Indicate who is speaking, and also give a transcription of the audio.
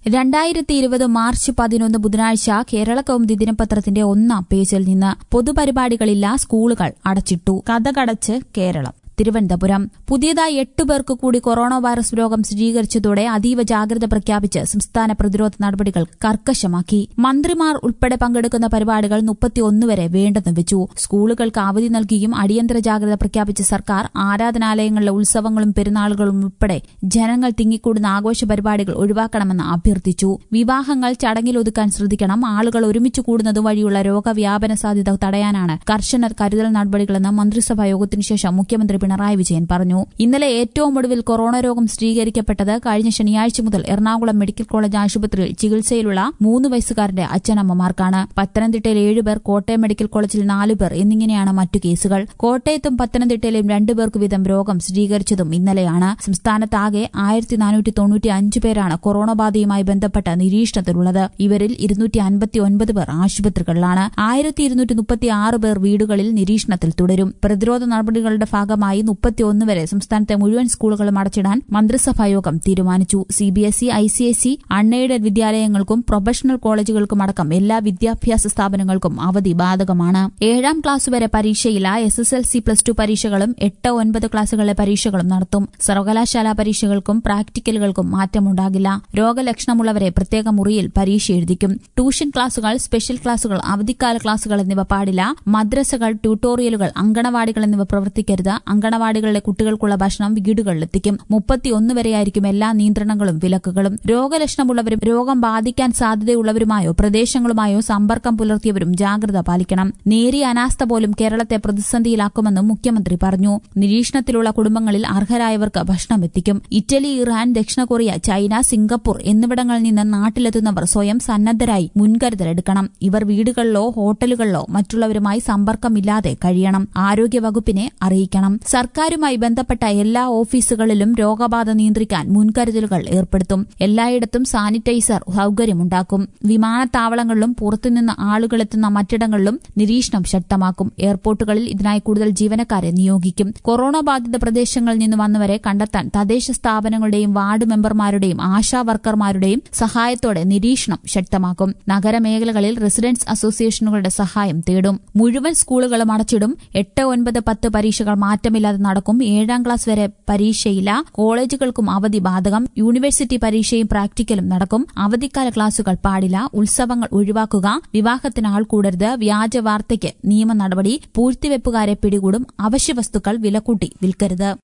Speaker 1: രണ്ടായിരത്തി ഇരുപത് മാർച്ച് പതിനൊന്ന് ബുധനാഴ്ച കേരള കൗമുദി ദിനപത്രത്തിന്റെ ഒന്നാം പേജിൽ നിന്ന് പൊതുപരിപാടികളില്ല സ്കൂളുകൾ അടച്ചിട്ടു കഥകടച്ച് കേരളം തിരുവനന്തപുരം പുതിയതായി എട്ട് പേർക്ക് കൂടി കൊറോണ വൈറസ് രോഗം സ്ഥിരീകരിച്ചതോടെ അതീവ ജാഗ്രത പ്രഖ്യാപിച്ച് സംസ്ഥാന പ്രതിരോധ നടപടികൾ കർക്കശമാക്കി മന്ത്രിമാർ ഉൾപ്പെടെ പങ്കെടുക്കുന്ന പരിപാടികൾ മുപ്പത്തിയൊന്ന് വരെ വേണ്ടെന്ന് വെച്ചു സ്കൂളുകൾക്ക് അവധി നൽകിയും അടിയന്തര ജാഗ്രത പ്രഖ്യാപിച്ച സർക്കാർ ആരാധനാലയങ്ങളിലെ ഉത്സവങ്ങളും പെരുന്നാളുകളും ഉൾപ്പെടെ ജനങ്ങൾ തിങ്ങിക്കൂടുന്ന ആഘോഷ പരിപാടികൾ ഒഴിവാക്കണമെന്ന് അഭ്യർത്ഥിച്ചു വിവാഹങ്ങൾ ചടങ്ങിലൊതുക്കാൻ ശ്രദ്ധിക്കണം ആളുകൾ ഒരുമിച്ച് കൂടുന്നത് വഴിയുള്ള രോഗവ്യാപന സാധ്യത തടയാനാണ് കർശന കരുതൽ നടപടികളെന്ന് മന്ത്രിസഭാ യോഗത്തിനു ശേഷം മുഖ്യമന്ത്രി പിണറായി വിജയൻ പറഞ്ഞു ഇന്നലെ ഏറ്റവും ഒടുവിൽ കൊറോണ രോഗം സ്ഥിരീകരിക്കപ്പെട്ടത് കഴിഞ്ഞ ശനിയാഴ്ച മുതൽ എറണാകുളം മെഡിക്കൽ കോളേജ് ആശുപത്രിയിൽ ചികിത്സയിലുള്ള മൂന്ന് വയസ്സുകാരന്റെ അച്ഛനമ്മമാർക്കാണ് പത്തനംതിട്ടയിൽ ഏഴുപേർ കോട്ടയം മെഡിക്കൽ കോളേജിൽ നാലുപേർ എന്നിങ്ങനെയാണ് മറ്റു കേസുകൾ കോട്ടയത്തും പത്തനംതിട്ടയിലും രണ്ടുപേർക്ക് വീതം രോഗം സ്ഥിരീകരിച്ചതും ഇന്നലെയാണ് സംസ്ഥാനത്താകെ ആയിരത്തി നാനൂറ്റി തൊണ്ണൂറ്റി അഞ്ച് പേരാണ് കൊറോണ ബാധയുമായി ബന്ധപ്പെട്ട നിരീക്ഷണത്തിലുള്ളത് ഇവരിൽ ഇരുന്നൂറ്റി അൻപത്തി ഒൻപത് പേർ ആശുപത്രികളിലാണ് ആയിരത്തി ഇരുന്നൂറ്റി മുപ്പത്തി ആറ് പേർ വീടുകളിൽ നിരീക്ഷണത്തിൽ തുടരും പ്രതിരോധ നടപടികളുടെ ഭാഗമായി മുപ്പത്തിയൊന്ന് വരെ സംസ്ഥാനത്തെ മുഴുവൻ സ്കൂളുകളും അടച്ചിടാൻ മന്ത്രിസഭായോഗം തീരുമാനിച്ചു സിബിഎസ്ഇ ഐസിഎസ്ഇ അൺഎയ്ഡഡ് വിദ്യാലയങ്ങൾക്കും പ്രൊഫഷണൽ കോളേജുകൾക്കും അടക്കം എല്ലാ വിദ്യാഭ്യാസ സ്ഥാപനങ്ങൾക്കും അവധി ബാധകമാണ് ഏഴാം ക്ലാസ് വരെ പരീക്ഷയില്ല S S L C plus two പരീക്ഷകളും എട്ട് ഒൻപത് ക്ലാസുകളിലെ പരീക്ഷകളും നടത്തും സർവകലാശാല പരീക്ഷകൾക്കും പ്രാക്ടിക്കലുകൾക്കും മാറ്റമുണ്ടാകില്ല രോഗലക്ഷണമുള്ളവരെ പ്രത്യേക മുറിയിൽ പരീക്ഷ എഴുതിക്കും ട്യൂഷൻ ക്ലാസുകൾ സ്പെഷ്യൽ ക്ലാസുകൾ അവധിക്കാല ക്ലാസുകൾ എന്നിവ പാടില്ല മദ്രസകൾ ട്യൂട്ടോറിയലുകൾ അങ്കണവാടികൾ എന്നിവ പ്രവർത്തിക്കരുത് അങ്കണവാടികളിലെ കുട്ടികൾക്കുള്ള ഭക്ഷണം വീടുകളിലെത്തിക്കും മുപ്പത്തിയൊന്ന് വരെയായിരിക്കും എല്ലാ നിയന്ത്രണങ്ങളും വിലക്കുകളും രോഗലക്ഷണമുള്ളവരും രോഗം ബാധിക്കാൻ സാധ്യതയുള്ളവരുമായോ പ്രദേശങ്ങളുമായോ സമ്പർക്കം പുലർത്തിയവരും ജാഗ്രത പാലിക്കണം നേരിയ അനാസ്ഥ പോലും കേരളത്തെ പ്രതിസന്ധിയിലാക്കുമെന്നും മുഖ്യമന്ത്രി പറഞ്ഞു നിരീക്ഷണത്തിലുള്ള കുടുംബങ്ങളിൽ അർഹരായവർക്ക് ഭക്ഷണം എത്തിക്കും ഇറ്റലി ഇറാൻ ദക്ഷിണ കൊറിയ ചൈന സിംഗപ്പൂർ എന്നിവിടങ്ങളിൽ നിന്ന് നാട്ടിലെത്തുന്നവർ സ്വയം സന്നദ്ധരായി മുൻകരുതലെടുക്കണം ഇവർ വീടുകളിലോ ഹോട്ടലുകളിലോ മറ്റുള്ളവരുമായി സമ്പർക്കമില്ലാതെ കഴിയണം ആരോഗ്യവകുപ്പിനെ അറിയിക്കണം സർക്കാരുമായി ബന്ധപ്പെട്ട എല്ലാ ഓഫീസുകളിലും രോഗബാധ നിയന്ത്രിക്കാൻ മുൻകരുതലുകൾ ഏർപ്പെടുത്തും എല്ലായിടത്തും സാനിറ്റൈസർ സൌകര്യമുണ്ടാക്കും വിമാനത്താവളങ്ങളിലും പുറത്തുനിന്ന് ആളുകളെത്തുന്ന മറ്റിടങ്ങളിലും നിരീക്ഷണം ശക്തമാക്കും എയർപോർട്ടുകളിൽ ഇതിനായി കൂടുതൽ ജീവനക്കാരെ നിയോഗിക്കും കൊറോണ ബാധിത പ്രദേശങ്ങളിൽ നിന്ന് വന്നവരെ കണ്ടെത്താൻ തദ്ദേശ സ്ഥാപനങ്ങളുടെയും വാർഡ് മെമ്പർമാരുടെയും ആശാ വർക്കർമാരുടെയും സഹായത്തോടെ നിരീക്ഷണം ശക്തമാക്കും നഗരമേഖലകളിൽ റെസിഡൻസ് അസോസിയേഷനുകളുടെ സഹായം തേടും മുഴുവൻ സ്കൂളുകളും അടച്ചിടും എട്ട് ഒൻപത് പത്ത് പരീക്ഷകൾ മാറ്റമില്ലാതെ നടക്കും ഏഴാം ക്ലാസ് വരെ പരീക്ഷയില്ല കോളേജുകൾക്കും അവധി ബാധകം യൂണിവേഴ്സിറ്റി പരീക്ഷയും പ്രാക്ടിക്കലും നടക്കും അവധിക്കാല ക്ലാസുകൾ പാടില്ല ഉത്സവങ്ങൾ ഒഴിവാക്കുക വിവാഹത്തിന് ആൾ കൂടരുത് വ്യാജ വാർത്തയ്ക്ക് നിയമ നടപടി പൂഴ്ത്തിവെപ്പുകാരെ പിടികൂടും അവശ്യവസ്തുക്കൾ വിലക്കൂട്ടി വിൽക്കരുത്